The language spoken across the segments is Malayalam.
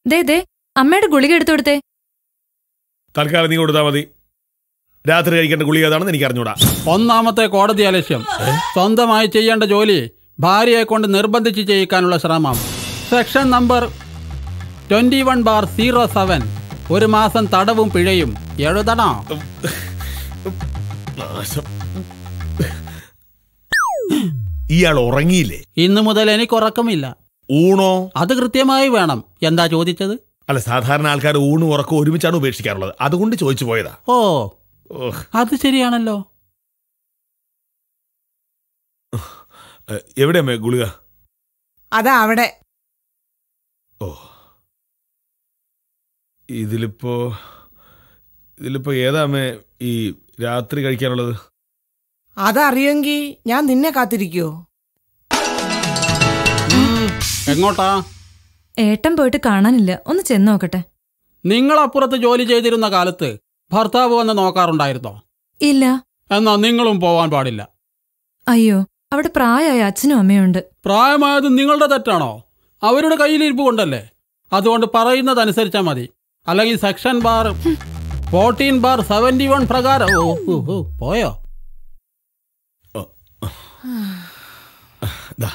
ദേ ദേ അമ്മയുടെ ഗുളിക എടുത്തു കൊടുത്തേ തൽക്കാലം നീ കൊടുത്താൽ മതി രാത്രി കഴിക്കേണ്ട ഗുളിക ഏതാണെന്ന് എനിക്ക് അറിഞ്ഞൂടാ ഒന്നാമത്തെ കോടതി അലക്ഷ്യം സ്വന്തമായി ചെയ്യേണ്ട ജോലി ഭാര്യയെ കൊണ്ട് നിർബന്ധിച്ച് ചെയ്യിക്കാനുള്ള ശ്രമം section number twenty one bar zero seven ഒരു മാസം തടവും പിഴയും എഴുതണോ നാശം ഇയാൾ ഉറങ്ങിയില്ലേ ഇന്നു മുതൽ എനിക്ക് ഉറക്കമില്ല ഊണോ അത് കൃത്യമായി വേണം എന്താ ചോദിച്ചത് അല്ല സാധാരണ ആൾക്കാർ ഊണും ഉറക്കവും ഒരുമിച്ചാണ് ഉപേക്ഷിക്കാറുള്ളത് അതുകൊണ്ട് ചോദിച്ചു പോയതാ ഓ ഓഹ്. അത് ശരിയാണല്ലോ ഏ, എവിടെ അമ്മേ ഗുളിക അതാ അവിടെ ഓ ഇതിലിപ്പോ ഇതിലിപ്പോ ഏതാ അമ്മേ ഈ രാത്രി കഴിക്കാനുള്ളത് അതറിയെങ്കിൽ ഞാൻ നിന്നെ കാത്തിരിക്കുവോ എങ്ങോട്ടാ ഏട്ടൻ പോയിട്ട് കാണാനില്ല ഒന്ന് ചെന്ന് നോക്കട്ടെ നിങ്ങൾ അപ്പുറത്ത് ജോലി ചെയ്തിരുന്ന കാലത്ത് ഭർത്താവ് വന്ന് നോക്കാറുണ്ടായിരുന്നോ ഇല്ല എന്നാ നിങ്ങളും പോവാൻ പാടില്ല അയ്യോ അവിടെ പ്രായമായ അച്ഛനും അമ്മയും ഉണ്ട് പ്രായമായത് നിങ്ങളുടെ തെറ്റാണോ അവരുടെ കയ്യിലിരിപ്പ് കൊണ്ടല്ലേ അതുകൊണ്ട് പറയുന്നതനുസരിച്ചാൽ മതി അല്ലെങ്കിൽ section bar fourteen bar seventy one പ്രകാരം ഓ, ഓ, ഓ, പോയോ ദാ.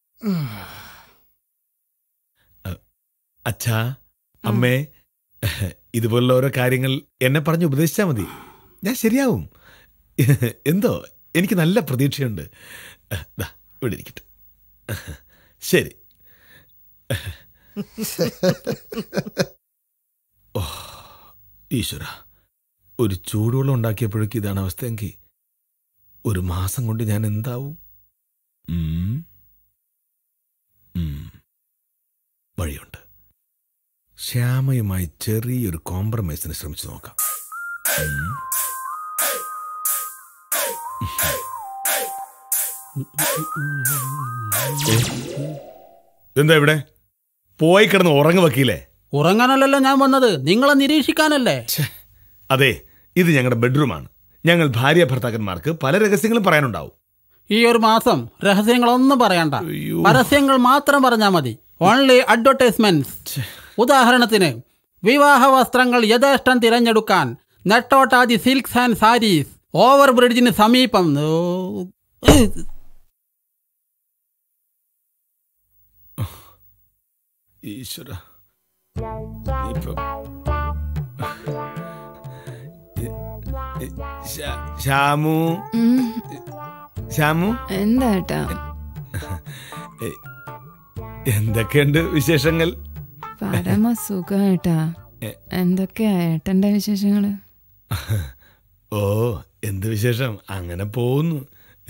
അച്ഛാ അമ്മേ ഇതുപോലുള്ള ഓരോ കാര്യങ്ങൾ എന്നെ പറഞ്ഞ് ഉപദേശിച്ചാൽ മതി ഞാൻ ശരിയാവും എന്തോ എനിക്ക് നല്ല പ്രതീക്ഷയുണ്ട് ദാ, ഇവിടെ ഇരിക്കട്ടെ ശരി ഓ ഈശ്വര ഒരു ചൂടുവെള്ളം ഉണ്ടാക്കിയപ്പോഴേക്കും ഇതാണ് അവസ്ഥയെങ്കിൽ ഒരു മാസം കൊണ്ട് ഞാൻ എന്താവും ഉം. ഉം. വഴിയുണ്ട് ശ്യാമയുമായി ചെറിയൊരു കോംപ്രമൈസിന് ശ്രമിച്ചു നോക്കാം ഉം. ഏ? എന്താ ഇവിടെ പോയി കിടന്ന് ഉറങ്ങ വക്കീലേ ഉറങ്ങാനല്ലല്ലോ ഞാൻ വന്നത് നിങ്ങളെ നിരീക്ഷിക്കാനല്ലേ അതെ ഇത് ഞങ്ങളുടെ ബെഡ്റൂമാണ് ഞങ്ങൾ ഭാര്യ ഭർത്താക്കന്മാർക്ക് പല രഹസ്യങ്ങളും പറയാനുണ്ടാവും ഈ ഒരു മാസം രഹസ്യങ്ങളൊന്നും പറയണ്ട അയ്യോ. പരസ്യങ്ങൾ മാത്രം പറഞ്ഞാൽ മതി ഓൺലി അഡ്വർടൈസ്മെന്റ്സ് ഉദാഹരണത്തിന് വിവാഹ വസ്ത്രങ്ങൾ യഥേഷ്ടം തിരഞ്ഞെടുക്കാൻ നെട്ടോട്ടാതി സിൽക്സ് ആൻഡ് സാരീസ് ഓവർ ബ്രിഡ്ജിന് സമീപം ഓ, ഏഹ്. ഈശ്വര ഇപ്പം ശ- ശ്യാമു ശ്യാമു എന്താ ഏട്ടാ എന്തൊക്കെയുണ്ട് വിശേഷങ്ങൾ പരമ സുഖം ഏട്ടാ എ. എന്തൊക്കെയാ ഏട്ടന്റെ വിശേഷങ്ങള് ഓ എന്ത് വിശേഷം അങ്ങനെ പോകുന്നു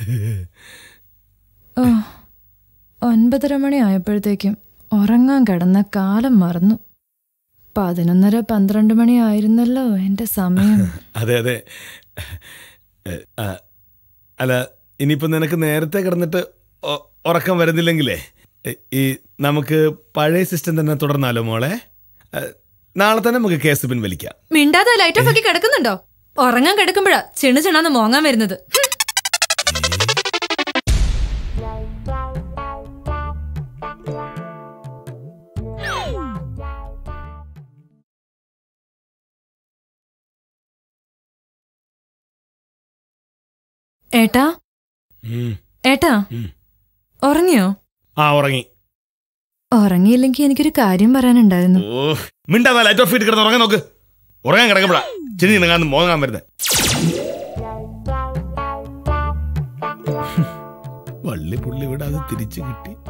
ഓ ഒൻപതര മണി ആയപ്പോഴത്തേക്കും ഉറങ്ങാൻ കിടന്ന കാലം മറന്നു പതിനൊന്നര പന്ത്രണ്ട് മണി ആയിരുന്നല്ലോ എന്റെ സമയം അതെ അതെ എ, ആ, അല്ല ഇനിയിപ്പോ നിനക്ക് നേരത്തെ കിടന്നിട്ട് ഒ- ഉറക്കം വരുന്നില്ലെങ്കിലേ എ, ഈ നമുക്ക് പഴയ സിസ്റ്റം തന്നെ തുടർന്നാലോ മോളെ എ, നാളെ തന്നെ നമുക്ക് കേസ് പിൻവലിക്കാം മിണ്ടാതെ ലൈറ്റ് ഓഫ് ആക്കി കിടക്കുന്നുണ്ടോ ഉറങ്ങാൻ കിടക്കുമ്പോഴാ ചെണു ചെണ്ണാന്ന് മോങ്ങാൻ വരുന്നത് ഹും. ഏട്ടാ ഉം. ഏട്ടാ ഉം. ഉറങ്ങിയോ ആ ഉറങ്ങി ഉറങ്ങിയില്ലെങ്കിൽ എനിക്കൊരു കാര്യം പറയാനുണ്ടായിരുന്നു ഓ മിണ്ടാ ലൈറ്റ് ഓഫ് ഇട്ട് കിടന്ന് ഉറങ്ങാൻ നോക്ക് ഉറങ്ങാൻ കിടക്കുമ്പോഴാ ചെന്നി നിനങ്ങാന്ന് മോങ്ങാൻ വരുന്നത് വള്ളി പുള്ളി വിടാതെ തിരിച്ചു കിട്ടി